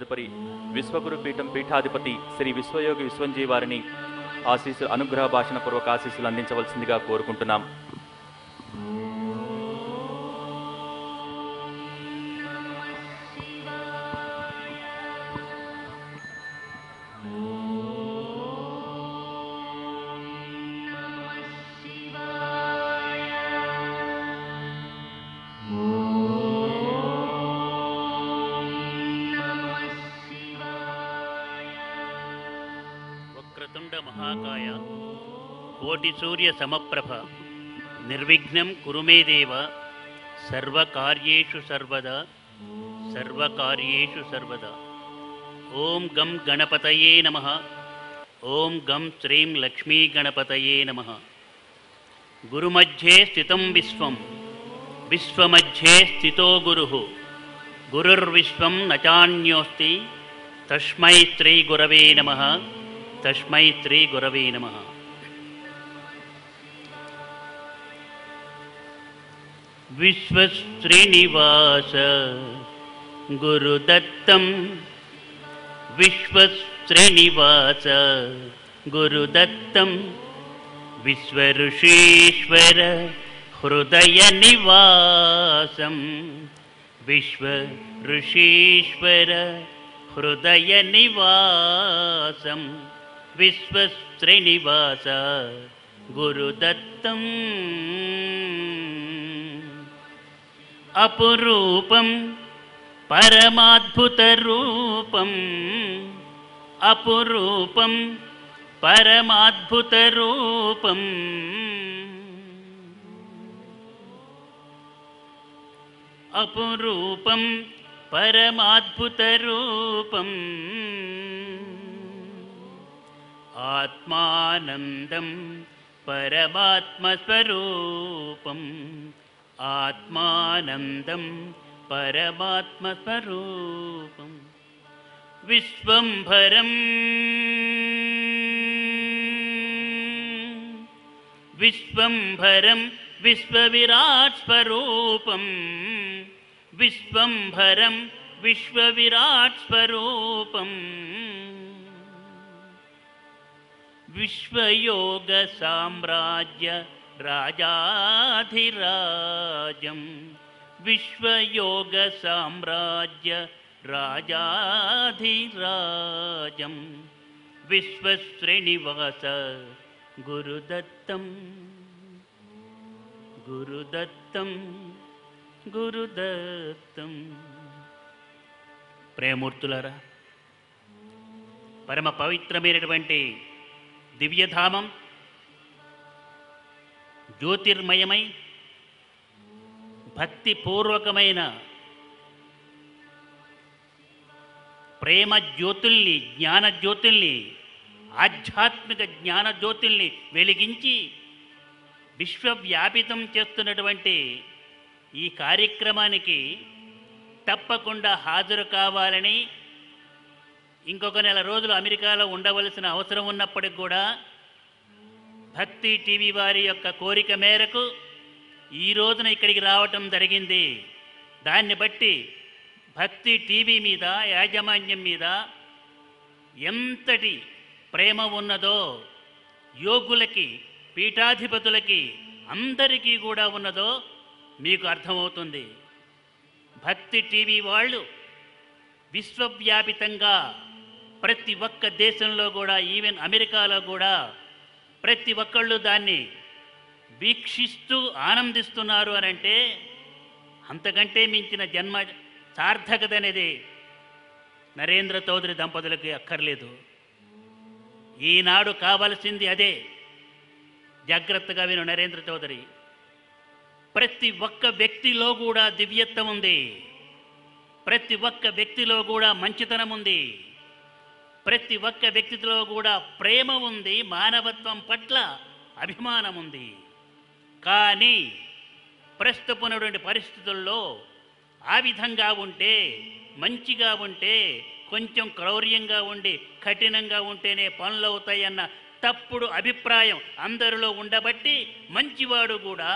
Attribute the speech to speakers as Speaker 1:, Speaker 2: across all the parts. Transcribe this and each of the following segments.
Speaker 1: తదుపరి విశ్వగురు పీఠం పీఠాధిపతి శ్రీ విశ్వయోగి విశ్వంజీ వారిని ఆశీస్సు అనుగ్రహ భాషణ పూర్వక ఆశీస్సులు అందించవలసిందిగా కోరుకుంటున్నాం
Speaker 2: వక్రతుండ మహాకాయ కోటి సూర్య సమప్రభ నిర్విఘ్నం కురు మే దేవ సర్వకార్యేషు సర్వదా సర్వకార్యేషు సర్వదా ఓం గం గణపతయే నమ ఓం గం శ్రీం లక్ష్మీ గణపతయే నమ గురుమధ్యే స్థితం విశ్వం విశ్వమధ్యే స్థితో గురు గురుర్విశ్వం నచాన్యోస్తి తస్మై శ్రీ గురవే నమ తస్మై శ్రీ గురవే నమ విశ్వశ్రీనివాస గురుదత్తం విశ్వశ్రీనివాస గురుదత్తం విశ్వఋషీశ్వర హృదయ నివాసం విశ్వ ఋషీశ్వర హృదయ నివాసం విశ్వశ్రీనివాస గురుదత్తం అపురూపం పరమాద్భుతరూపం అపురూపం పరమాద్భుతరూపం అపురూపం పరమాద్భుతరూపం ఆత్మానందం పరమాత్మస్వరూపం ఆత్మానందం పరమాత్మస్వరూపం విశ్వంభరం విశ్వంభరం విశ్వవిరాట్ స్వరూపం విశ్వంభరం విశ్వవిరాట్ స్వరూపం విశ్వయోగ సామ్రాజ్య రాజాధిరాజం విశ్వయోగ సామ్రాజ్య రాజాధిరాజం విశ్వశ్రీనివాస గురుదత్తం గురుదత్తం గురుదత్తం ప్రేమూర్తులారా పరమ పవిత్రమైనటువంటి దివ్యధామం జ్యోతిర్మయమై భక్తిపూర్వకమైన ప్రేమ జ్యోతుల్ని జ్ఞాన జ్యోతుల్ని ఆధ్యాత్మిక జ్ఞాన జ్యోతుల్ని వెలిగించి విశ్వవ్యాపితం చేస్తున్నటువంటి ఈ కార్యక్రమానికి తప్పకుండా హాజరు కావాలని ఇంకొక నెల రోజులు అమెరికాలో ఉండవలసిన అవసరం ఉన్నప్పటికి కూడా భక్తి టీవీ వారి యొక్క కోరిక మేరకు ఈ రోజున ఇక్కడికి రావటం జరిగింది దాన్ని బట్టి భక్తి టీవీ మీద యాజమాన్యం మీద ఎంతటి ప్రేమ ఉన్నదో యోగులకి పీఠాధిపతులకి అందరికీ కూడా ఉన్నదో మీకు అర్థమవుతుంది భక్తి టీవీ వాళ్ళు విశ్వవ్యాపితంగా ప్రతి ఒక్క దేశంలో కూడా ఈవెన్ అమెరికాలో కూడా ప్రతి ఒక్కళ్ళు దాన్ని వీక్షిస్తూ ఆనందిస్తున్నారు అని అంటే అంతకంటే మించిన జన్మ సార్థకత అనేది నరేంద్ర చౌదరి దంపతులకి అక్కర్లేదు ఈనాడు కావలసింది అదే జాగ్రత్తగా విను నరేంద్ర చౌదరి ప్రతి ఒక్క వ్యక్తిలో కూడా దివ్యత్వం ఉంది ప్రతి ఒక్క వ్యక్తిలో కూడా మంచితనం ఉంది ప్రతి ఒక్క వ్యక్తిలో కూడా ప్రేమ ఉంది మానవత్వం పట్ల అభిమానం ఉంది కానీ ప్రస్తుతమైనటువంటి పరిస్థితుల్లో ఆ విధంగా ఉంటే మంచిగా ఉంటే కొంచెం క్రౌర్యంగా ఉండి కఠినంగా ఉంటేనే పనులు అవుతాయన్న తప్పుడు అభిప్రాయం అందరిలో ఉండబట్టి మంచివాడు కూడా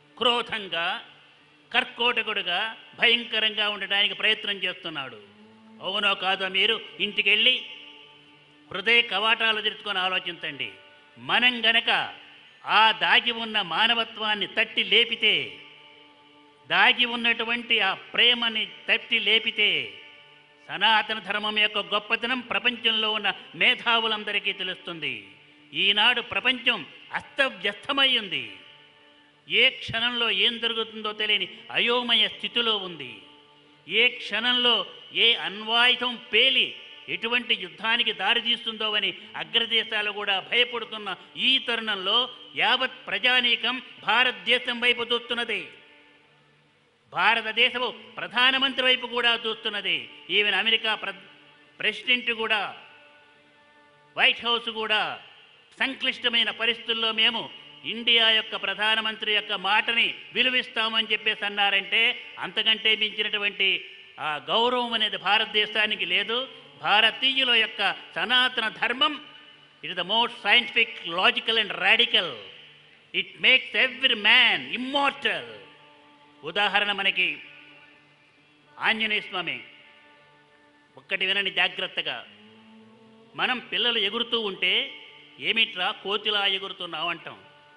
Speaker 2: క్రోధంగా కర్కోటకుడుగా భయంకరంగా ఉండడానికి ప్రయత్నం చేస్తున్నాడు అవునో కాదో మీరు ఇంటికెళ్ళి హృదయ కవాటాలు తెరుచుకొని ఆలోచించండి మనం గనక ఆ దాగి ఉన్న మానవత్వాన్ని తట్టి లేపితే దాగి ఉన్నటువంటి ఆ ప్రేమని తట్టి లేపితే సనాతన ధర్మం యొక్క గొప్పతనం ప్రపంచంలో ఉన్న మేధావులందరికీ తెలుస్తుంది ఈనాడు ప్రపంచం అస్తవ్యస్తమై ఉంది ఏ క్షణంలో ఏం జరుగుతుందో తెలియని అయోమయ స్థితిలో ఉంది ఏ క్షణంలో ఏ అన్వాయుధం పేలి ఎటువంటి యుద్ధానికి దారితీస్తుందో అని అగ్రదేశాలు కూడా భయపడుతున్న ఈ తరుణంలో యావత్ ప్రజానీకం భారతదేశం వైపు చూస్తున్నది భారతదేశము ప్రధానమంత్రి వైపు కూడా చూస్తున్నది ఈవెన్ అమెరికా ప్ర ప్రెసిడెంట్ కూడా వైట్ హౌస్ కూడా సంక్లిష్టమైన పరిస్థితుల్లో మేము ఇండియా యొక్క ప్రధానమంత్రి యొక్క మాటని విలువిస్తామని చెప్పేసి అన్నారంటే అంతకంటే మించినటువంటి ఆ గౌరవం అనేది భారతదేశానికి లేదు భారతీయుల యొక్క సనాతన ధర్మం it is the most scientific logical and radical it makes every man immortal ఉదాహరణ మనకి ఆంజనేయ స్వామి ఒక్కటి వినండి జాగ్రత్తగా మనం పిల్లలు ఎగురుతూ ఉంటే ఏమిట్రా కోతిలా ఎగురుతున్నావు అంటాం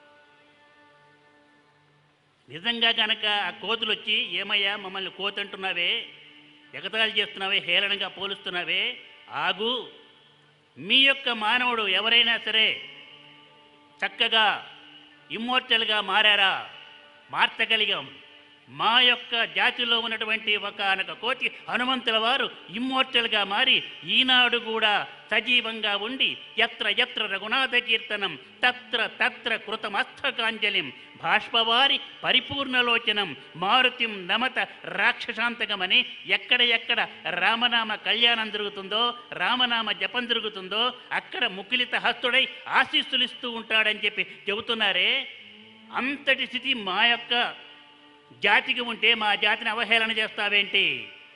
Speaker 2: నిజంగా కనుక ఆ కోతులు వచ్చి ఏమయ్యా మమ్మల్ని కోతి అంటున్నావే ఎగతాళి చేస్తున్నావే హేళనగా పోలుస్తున్నావే ఆగు మీ యొక్క మానవుడు ఎవరైనా సరే చక్కగా ఇమ్మోర్టల్గా మారారా మార్చగలిగాం మా యొక్క జాతిలో ఉన్నటువంటి ఒకనొక కోటి హనుమంతుల వారు ఇమ్మోర్టల్గా మారి ఈనాడు కూడా సజీవంగా ఉండి ఎత్ర ఎత్ర రఘునాథ కీర్తనం తత్ర తత్ర కృతమస్తకాంజలిం బాష్పవారి పరిపూర్ణలోచనం మారుతిం నమత రాక్షసాంతకమని ఎక్కడ ఎక్కడ రామనామ కళ్యాణం జరుగుతుందో రామనామ జపం జరుగుతుందో అక్కడ ముకిలిత హస్తుడై ఆశీస్సులిస్తూ ఉంటాడని చెప్పి చెబుతున్నారే అంతటి స్థితి మా యొక్క జాతికి ఉంటే మా జాతిని అవహేళన చేస్తావేంటి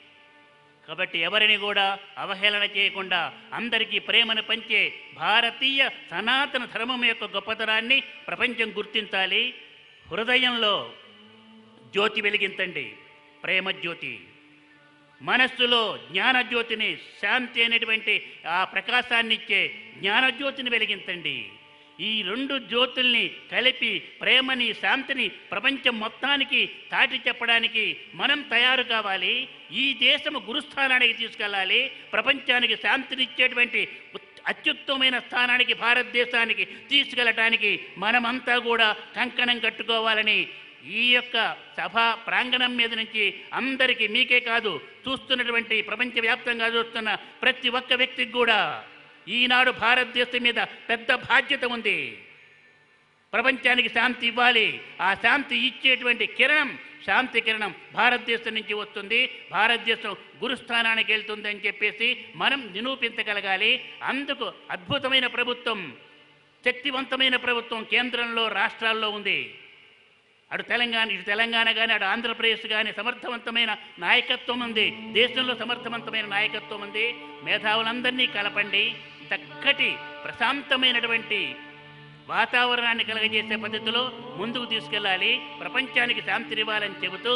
Speaker 2: కాబట్టి ఎవరిని కూడా అవహేళన చేయకుండా అందరికీ ప్రేమను పంచే భారతీయ సనాతన ధర్మం యొక్క గొప్పతనాన్ని ప్రపంచం గుర్తించాలి హృదయంలో జ్యోతి వెలిగించండి ప్రేమ జ్యోతి మనస్సులో జ్ఞానజ్యోతిని శాంతి అనేటువంటి ఆ ప్రకాశాన్ని ఇచ్చే జ్ఞానజ్యోతిని వెలిగించండి ఈ రెండు జ్యోతుల్ని కలిపి ప్రేమని శాంతిని ప్రపంచం మొత్తానికి చాటి చెప్పడానికి మనం తయారు కావాలి ఈ దేశము గురుస్థానానికి తీసుకెళ్ళాలి ప్రపంచానికి శాంతినిచ్చేటువంటి ఉత్- అత్యుత్తమైన స్థానానికి భారతదేశానికి తీసుకెళ్ళటానికి మనమంతా కూడా కంకణం కట్టుకోవాలని ఈ యొక్క సభా ప్రాంగణం మీద నుంచి అందరికీ మీకే కాదు చూస్తున్నటువంటి ప్రపంచవ్యాప్తంగా చూస్తున్న ప్రతి ఒక్క వ్యక్తికి కూడా ఈనాడు భారతదేశం మీద పెద్ద బాధ్యత ఉంది ప్రపంచానికి శాంతి ఇవ్వాలి ఆ శాంతి ఇచ్చేటువంటి కిరణం శాంతి కిరణం భారతదేశం నుంచి వస్తుంది భారతదేశం గురుస్థానానికి వెళ్తుంది అని చెప్పేసి మనం నిరూపించగలగాలి అందుకు అద్భుతమైన ప్రభుత్వం శక్తివంతమైన ప్రభుత్వం కేంద్రంలో రాష్ట్రాల్లో ఉంది అటు తెలంగాణ ఇటు తెలంగాణ కానీ అటు ఆంధ్రప్రదేశ్ కానీ సమర్థవంతమైన నాయకత్వం ఉంది దేశంలో సమర్థవంతమైన నాయకత్వం ఉంది మేధావులందరినీ కలపండి చక్కటి ప్రశాంతమైనటువంటి వాతావరణాన్ని కలగజేసే పద్ధతిలో ముందుకు తీసుకెళ్ళాలి ప్రపంచానికి శాంతినివ్వాలని చెబుతూ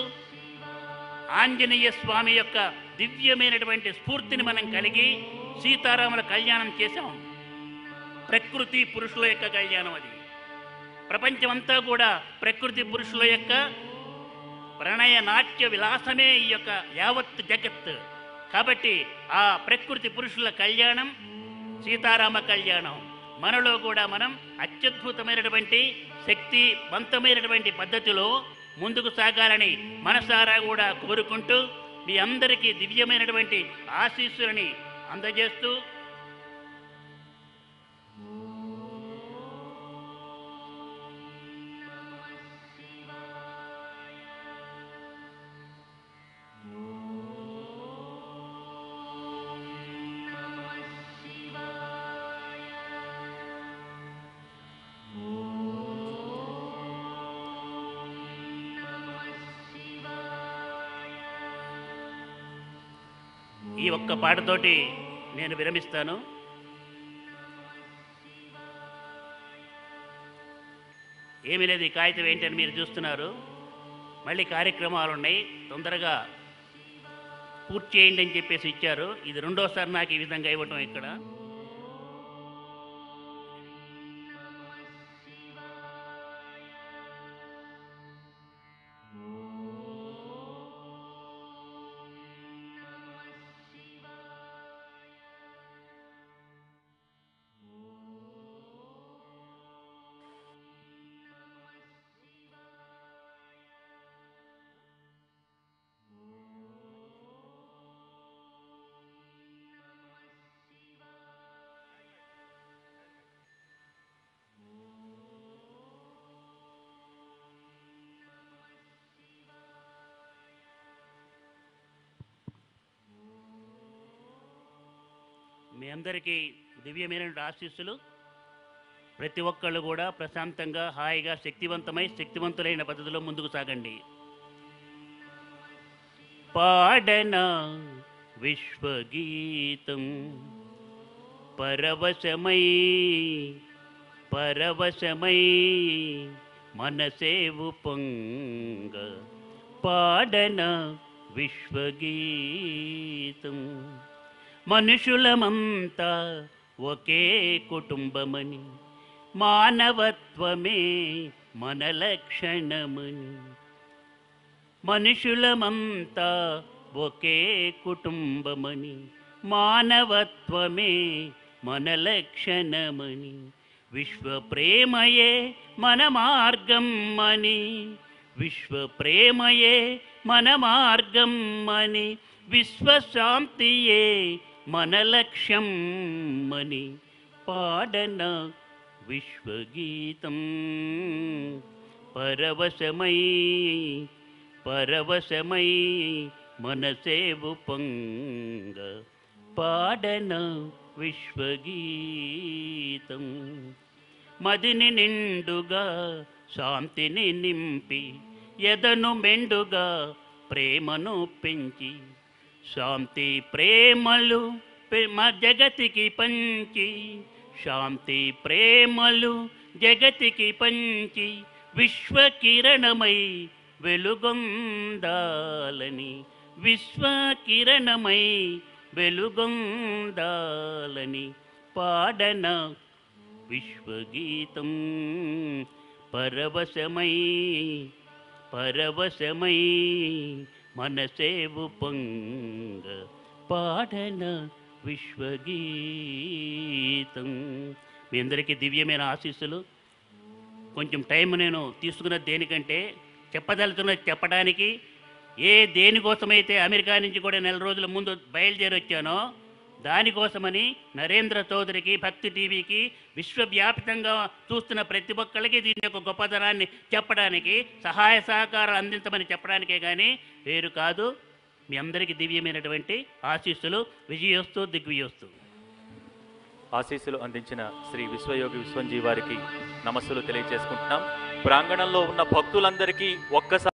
Speaker 2: ఆంజనేయ స్వామి యొక్క దివ్యమైనటువంటి స్ఫూర్తిని మనం కలిగి సీతారాముల కళ్యాణం చేశాం ప్రకృతి పురుషుల యొక్క కళ్యాణం అది ప్రపంచమంతా కూడా ప్రకృతి పురుషుల యొక్క ప్రణయ నాట్య విలాసమే ఈ యొక్క యావత్ జగత్ కాబట్టి ఆ ప్రకృతి పురుషుల కళ్యాణం సీతారామ కళ్యాణం మనలో కూడా మనం అత్యద్భుతమైనటువంటి శక్తివంతమైనటువంటి పద్ధతిలో ముందుకు సాగాలని మనసారా కూడా కోరుకుంటూ మీ అందరికీ దివ్యమైనటువంటి ఆశీస్సులని అందజేస్తూ ఈ ఒక్క పాటతోటి నేను విరమిస్తాను ఏమీ లేదు ఈ కాగితం ఏంటని మీరు చూస్తున్నారు మళ్ళీ కార్యక్రమాలు ఉన్నాయి తొందరగా పూర్తి చేయండి అని చెప్పేసి ఇచ్చారు ఇది రెండోసారి నాకు ఈ విధంగా ఇవ్వటం ఇక్కడ మీ అందరికీ దివ్యమైన ఆశీస్సులు ప్రతి ఒక్కళ్ళు కూడా ప్రశాంతంగా హాయిగా శక్తివంతమై శక్తివంతులైన పద్ధతిలో ముందుకు సాగండి పాడన విశ్వగీతం పరవశమై పరవశమై మనసేవు పొంగ పాడన విశ్వగీతం మనుషులమంతా ఒకే కుటుంబమని మానవత్వమే మన లక్షణమని మనుషులమంతా ఒకే కుటుంబమని మానవత్వమే మన లక్షణమని విశ్వ ప్రేమయే మన మార్గం అని విశ్వ ప్రేమయే మన మార్గం అని విశ్వశాంతియే మన లక్ష్యం అని పాడన విశ్వగీతం పరవశమై పరవశమై మనసేవు పొంగ పాడన విశ్వగీతం మదిని నిండుగా శాంతిని నింపి ఎదను మెండుగా ప్రేమను పెంచి శాంతి ప్రేమలు పె- మా జగతికి పంచి శాంతి ప్రేమలు జగతికి పంచి విశ్వకిరణమై వెలుగొందాలని విశ్వకిరణమై వెలుగొందాలని పాడన విశ్వగీతం పరవశమై పరవశమై మనసేవు పొంగ పాడన విశ్వగీతం మీ అందరికీ దివ్యమైన ఆశీస్సులు కొంచెం టైం నేను తీసుకున్న దేనికంటే చెప్పదలుచున్నది చెప్పడానికి ఏ దేనికోసమైతే అమెరికా నుంచి కూడా నెల రోజుల ముందు బయలుదేరి వచ్చానో దానికోసమని నరేంద్ర చౌదరికి భక్తి టీవీకి విశ్వవ్యాప్తంగా చూస్తున్న ప్రతి ఒక్కళ్ళకి దీని యొక్క గొప్పతనాన్ని చెప్పడానికి సహాయ సహకారాలు అందించమని చెప్పడానికే కానీ వేరు కాదు మీ అందరికీ దివ్యమైనటువంటి ఆశీస్సులు విజయోస్తు దిగ్విజయోస్తు
Speaker 1: ఆశీస్సులు అందించిన శ్రీ విశ్వయోగి విశ్వంజీ వారికి నమస్సులు తెలియజేసుకుంటున్నాం ప్రాంగణంలో ఉన్న భక్తులందరికీ ఒక్కసారి